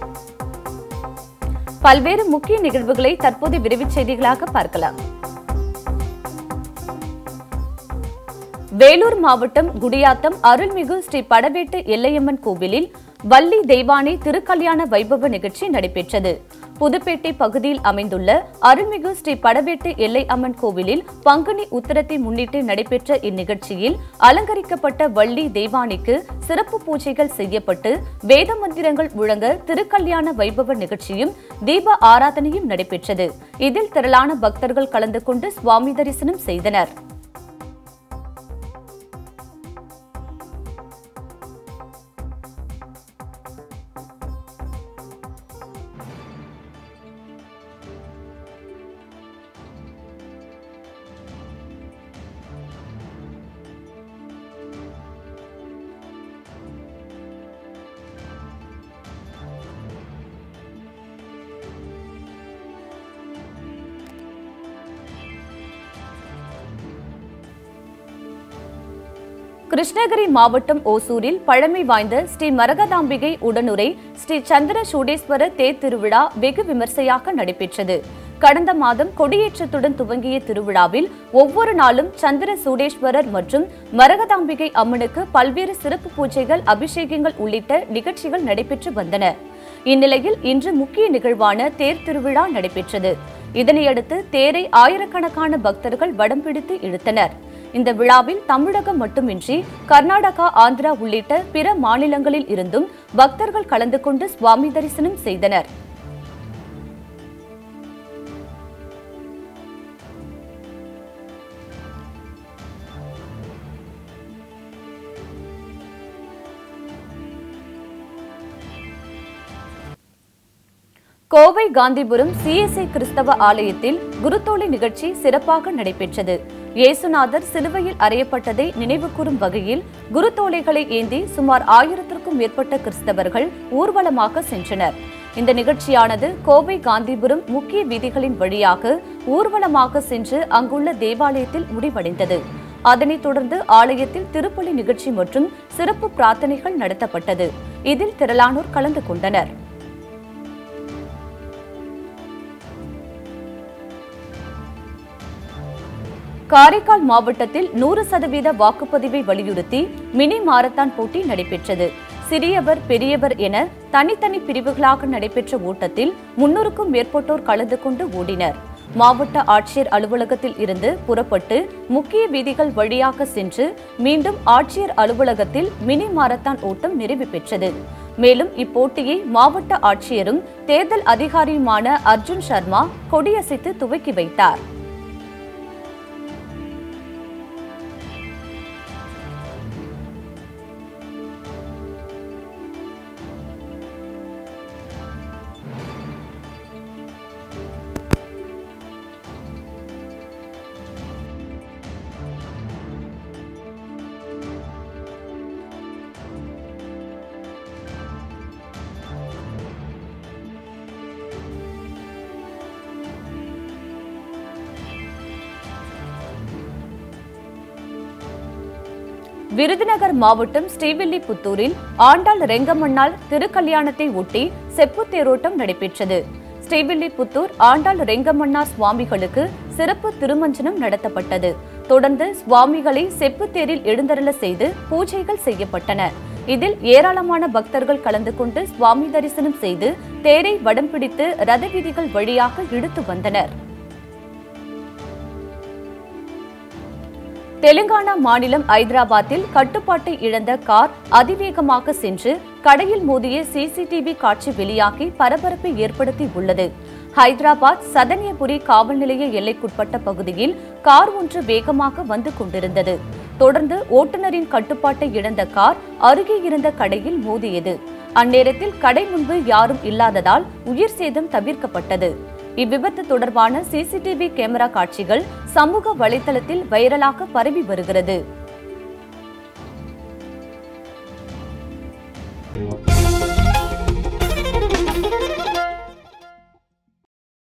பல்வேறு முக்கிய நிகழ்வுகளை தற்போது விரைவுச் செய்திகளாக பார்க்கலாம் வேலூர் மாவட்டம் குடியாத்தம் அருள்மிகு ஸ்ரீ படவேட்டு எல்லையம்மன் கோவிலில் வள்ளி தெய்வானை திருக்கல்யாண வைபவ நிகழ்ச்சி நடைபெற்றது புதுப்பேட்டை பகுதியில் அமைந்துள்ள அருள்மிகு ஸ்ரீ படவேட்டு எல்லை அம்மன் கோவிலில் பங்குனி உத்தரத்தை முன்னிட்டு நடைபெற்ற இந்நிகழ்ச்சியில் அலங்கரிக்கப்பட்ட வள்ளி தெய்வானைக்கு சிறப்பு பூஜைகள் செய்யப்பட்டு வேத மந்திரங்கள் முழங்க திருக்கல்யாண வைபவ நிகழ்ச்சியும் தீப ஆராதனையும் நடைபெற்றது இதில் திரளான பக்தர்கள் கலந்து கொண்டு சுவாமி தரிசனம் செய்தனர் கிருஷ்ணகிரி மாவட்டம் ஓசூரில் பழமை வாய்ந்த ஸ்ரீ மரகதாம்பிகை உடனுரை ஸ்ரீ சந்திர சூடேஸ்வரர் தேர் திருவிழா வெகு விமர்சையாக நடைபெற்றது கடந்த மாதம் கொடியேற்றத்துடன் துவங்கிய திருவிழாவில் ஒவ்வொரு நாளும் சந்திர சூடேஸ்வரர் மற்றும் மரகதாம்பிகை அம்மனுக்கு பல்வேறு சிறப்பு பூஜைகள் அபிஷேகங்கள் உள்ளிட்ட நிகழ்ச்சிகள் நடைபெற்று வந்தன இந்நிலையில் இன்று முக்கிய நிகழ்வான தேர் திருவிழா நடைபெற்றது இதனையடுத்து தேரை ஆயிரக்கணக்கான பக்தர்கள் வடம் பிடித்து இழுத்தனர் இந்த விழாவில் தமிழகம் மட்டுமின்றி கர்நாடகா ஆந்திரா உள்ளிட்ட பிற மாநிலங்களில் இருந்தும் பக்தர்கள் கலந்து கொண்டு சுவாமி தரிசனம் செய்தனர் கோவை காந்திபுரம் சிஎஸ்ஐ கிறிஸ்தவ ஆலயத்தில் குருத்தோலை நிகழ்ச்சி சிறப்பாக நடைபெற்றது இயேசுநாதர் சிலுவையில் அறையப்பட்டதை நினைவுகூரும் வகையில் குருத்தோலைகளை ஏந்தி சுமார் ஆயிரத்திற்கும் மேற்பட்ட கிறிஸ்தவர்கள் ஊர்வலமாக சென்றனர் இந்த நிகழ்ச்சியானது கோவை காந்திபுரம் முக்கிய வீதிகளின் வழியாக ஊர்வலமாக சென்று அங்குள்ள தேவாலயத்தில் முடிவடைந்தது அதனைத் தொடர்ந்து ஆலயத்தில் திருப்பலி நிகழ்ச்சி மற்றும் சிறப்பு பிரார்த்தனைகள் நடத்தப்பட்டது இதில் திரளானோர் கலந்து கொண்டனர் காரைக்கால் மாவட்டத்தில் நூறு சதவீத வாக்குப்பதிவை வலியுறுத்தி மினி மாரத்தான் போட்டி நடைபெற்றது சிறியவர் பெரியவர் என தனித்தனி பிரிவுகளாக நடைபெற்ற ஓட்டத்தில் முன்னூறுக்கும் மேற்பட்டோர் கலந்து கொண்டு ஓடினர் மாவட்ட ஆட்சியர் அலுவலகத்தில் இருந்து புறப்பட்டு முக்கிய வீதிகள் வழியாக சென்று மீண்டும் ஆட்சியர் அலுவலகத்தில் மினி மாரத்தான் ஓட்டம் நிறைவு பெற்றது மேலும் இப்போட்டியை மாவட்ட ஆட்சியரும் தேர்தல் அதிகாரியுமான அர்ஜுன் சர்மா கொடியசைத்து துவக்கி வைத்தார் விருதுநகர் மாவட்டம் ஸ்ரீவில்லிபுத்தூரில் ஆண்டாள் ரெங்கமண்ணாள் திருக்கல்யாணத்தை ஒட்டி செப்பு தேரோட்டம் நடைபெற்றது ஸ்ரீவில்லிபுத்தூர் ஆண்டாள் ரெங்கமன்னார் சுவாமிகளுக்கு சிறப்பு திருமஞ்சனம் நடத்தப்பட்டது தொடர்ந்து சுவாமிகளை செப்பு தேரில் எழுந்தருள செய்து பூஜைகள் செய்யப்பட்டன இதில் ஏராளமான பக்தர்கள் கலந்து கொண்டு சுவாமி தரிசனம் செய்து தேரை வடம் பிடித்து ரத வீதிகள் வழியாக இழுத்து வந்தனர் தெலுங்கானா மாநிலம் ஐதராபாத்தில் கட்டுப்பாட்டை இழந்த கார் அதிவேகமாக சென்று கடையில் மோதிய சிசிடிவி காட்சி வெளியாகி பரபரப்பை ஏற்படுத்தி உள்ளது ஹைதராபாத் சதன்யபுரி காவல் நிலைய எல்லைக்குட்பட்ட பகுதியில் கார் ஒன்று வேகமாக வந்து கொண்டிருந்தது தொடர்ந்து ஓட்டுநரின் கட்டுப்பாட்டை இழந்த கார் அருகே இருந்த கடையில் மோதியது அந்நேரத்தில் கடை முன்பு யாரும் இல்லாததால் உயிர் சேதம் தவிர்க்கப்பட்டது இவ்விபத்து தொடர்பான சிசிடிவி கேமரா காட்சிகள் சமூக வலைதளத்தில் வைரலாக பரவி வருகிறது